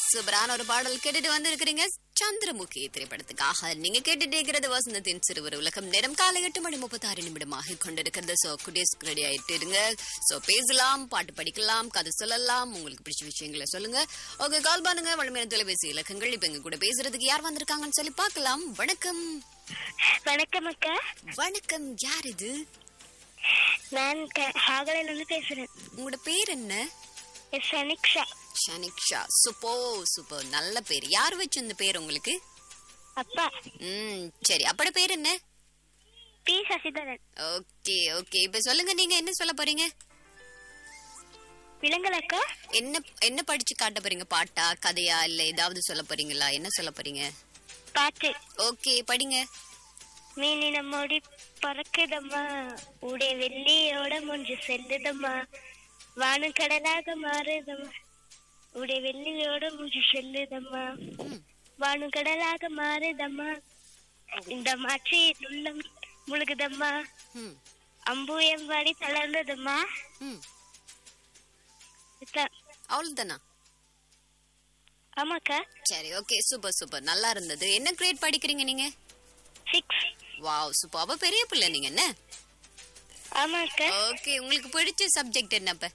சூப்பரான ஒரு பாடல் கேட்டுட்டு வந்திருக்கிறீங்க சந்திரமுகி திரைப்படத்துக்காக நீங்க கேட்டுட்டு இருக்கிறது வசந்தத்தின் சிறுவர் உலகம் நேரம் காலை எட்டு மணி முப்பத்தாறு நிமிடமாக கொண்டிருக்கிறது சோ குடிஸ் ரெடி ஆயிட்டு இருங்க சோ பேசலாம் பாட்டு படிக்கலாம் கதை சொல்லலாம் உங்களுக்கு பிடிச்ச விஷயங்களை சொல்லுங்க ஓகே கால் பண்ணுங்க வலிமையான தொலைபேசி இலக்கங்கள் இப்ப எங்க கூட பேசுறதுக்கு யார் வந்திருக்காங்கன்னு சொல்லி பார்க்கலாம் வணக்கம் வணக்கம் அக்கா வணக்கம் யார் இது நான் ஹாகலையில இருந்து பேசுறேன் உங்களோட பேர் என்ன எஸ் அனிக்ஷா ஷனிக்ஷா சூப்போ சூப்பர் நல்ல பேர் யார் வச்சு இந்த பேர் உங்களுக்கு அப்பா ம் சரி அப்பட பேர் என்ன பி சசிதரன் ஓகே ஓகே இப்ப சொல்லுங்க நீங்க என்ன சொல்ல போறீங்க விலங்கல் அக்கா என்ன என்ன படிச்சு காட்ட போறீங்க பாட்டா கதையா இல்ல ஏதாவது சொல்ல போறீங்களா என்ன சொல்ல போறீங்க பாட்டு ஓகே படிங்க மீனின மோடி பறக்குதம்மா உடைய வெள்ளியோட முஞ்சு செல்லுதம்மா வானம் கடலாக மாறுதம்மா உடைய வெள்ளியோட முஞ்சு செல்லுதம்மா ம், வானம் கடலாக மாறுதம்மா இந்த மாற்றி உள்ளம் முழுகுதம்மா ம், அம்பு எம்பாடி தளர்ந்ததம்மா ம். இதான். அவ்வளவுதானா ஆமாக்கா சரி ஓகே சூப்பர் சூப்பர் நல்லா இருந்தது என்ன கிரேட் படிக்கிறீங்க நீங்க சிக்ஸ் வாவ் சூப்பர் அப்ப பெரிய பிள்ளை நீங்க என்ன ஆமாக்கா ஓகே உங்களுக்கு பிடிச்ச சப்ஜெக்ட் என்ன அப்ப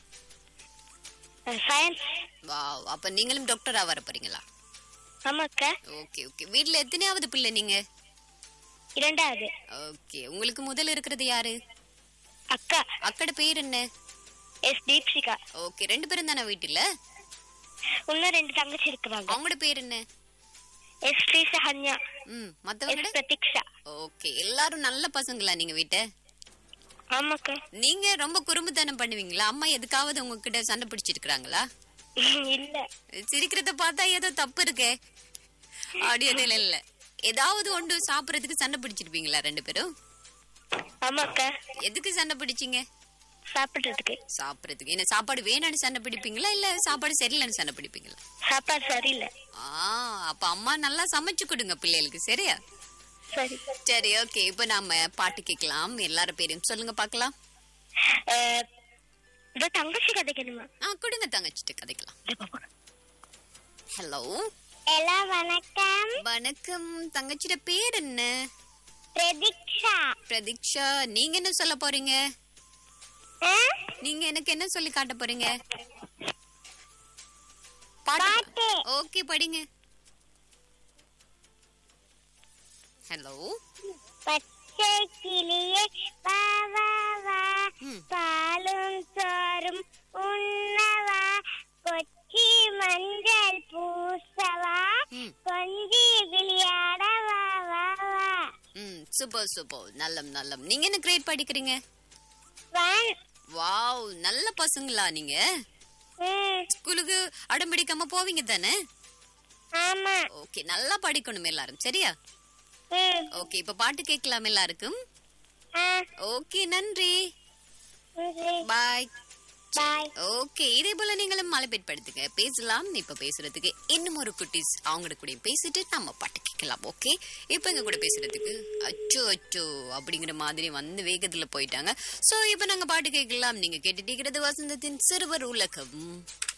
சயின்ஸ் வாவ் அப்ப நீங்களும் டாக்டரா வர போறீங்களா ஆமாக்கா ஓகே ஓகே வீட்ல எத்தனையாவது பிள்ளை நீங்க இரண்டாவது ஓகே உங்களுக்கு முதல்ல இருக்கிறது யாரு அக்கா அக்கட பேர் என்ன எஸ் தீப்சிகா ஓகே ரெண்டு பேரும் தானே வீட்டுல இன்னும் ரெண்டு தங்கச்சி இருக்கிறாங்க அவங்களோட பேர் என்ன எஸ் ஸ்ரீசஹன்யா ம் எஸ் மத்தவங்களோட பிரதீக்ஷா ஓகே எல்லாரும் நல்ல பசங்களா நீங்க வீட்ட ஆமாக்கா நீங்க ரொம்ப குறும்புத்தனம் பண்ணுவீங்களா அம்மா எதுக்காவது உங்ககிட்ட சண்டை பிடிச்சிருக்காங்களா இல்ல சிரிக்கிறத பார்த்தா ஏதோ தப்பு இருக்கே ஆடியோ இல்ல ஏதாவது ஒன்று சாப்பிடறதுக்கு சண்டை பிடிச்சிருப்பீங்களா ரெண்டு பேரும் ஆமாக்கா எதுக்கு சண்டை பிடிச்சீங்க சாப்பிடுறதுக்கு சாப்பிடறதுக்கு என்ன சாப்பாடு வேணும்னு சண்டை பிடிப்பீங்களா இல்ல சாப்பாடு சரியில்லைன்னு சண்டை பிடிப்பீங்களா சாப்பாடு சரியில்லை ஆ அப்ப அம்மா நல்லா சமைச்சு கொடுங்க பிள்ளைகளுக்கு சரியா சரி சரி ஓகே இப்போ நாம பாட்டு கேட்கலாம் எல்லார பேரையும் சொல்லுங்க பார்க்கலாம் அஹ், இதோ தங்கச்சி கதைக்கணுமா ஆ கொடுங்க தங்கச்சிட்டு கதைக்கலாம் ஹலோ எல்லா வணக்கம் வணக்கம் தங்கச்சியோட பேர் என்ன பிரதீக்ஷா பிரதீக்ஷா நீங்க என்ன சொல்ல போறீங்க நீங்க எனக்கு என்ன சொல்லி காட்ட போறீங்க பாட்டு. ஓகே படிங்க ஹலோ பச்சை கிளியே வா வா வா ம். பாலும் சோறும் உண்ணவா கொச்சி மஞ்சள் பூசவா ம். கொஞ்சி விளையாட வா வா வா ம் சூப்பர் சூப்பர் நல்லம் நல்லம் நீங்க என்ன கிரேட் படிக்கிறீங்க ஒன் வாவ் நல்ல பசங்களா நீங்க ம், ஸ்கூலுக்கு அடம் பிடிக்காம போவீங்க தானே ஆமா ஓகே நல்லா படிக்கணும் எல்லாரும் சரியா ம், ஓகே இப்ப பாட்டு கேட்கலாம் எல்லாருக்கும் ஆ, ஓகே நன்றி சரி. பாய் பாய் ஓகே இதே போல நீங்களும் மலைப்பேட்படுத்துங்க பேசலாம் இப்ப பேசுறதுக்கு இன்னும் ஒரு குட்டீஸ் அவங்க கூட பேசிட்டு நம்ம பாட்டு கேட்கலாம் ஓகே இப்ப எங்க கூட பேசுறதுக்கு அச்சோ அச்சோ அப்படிங்கிற மாதிரி வந்து வேகத்துல போயிட்டாங்க சோ இப்ப நாங்க பாட்டு கேட்கலாம் நீங்க கேட்டுட்டு இருக்கிறது வசந்தத்தின் சிறுவர் உலகம்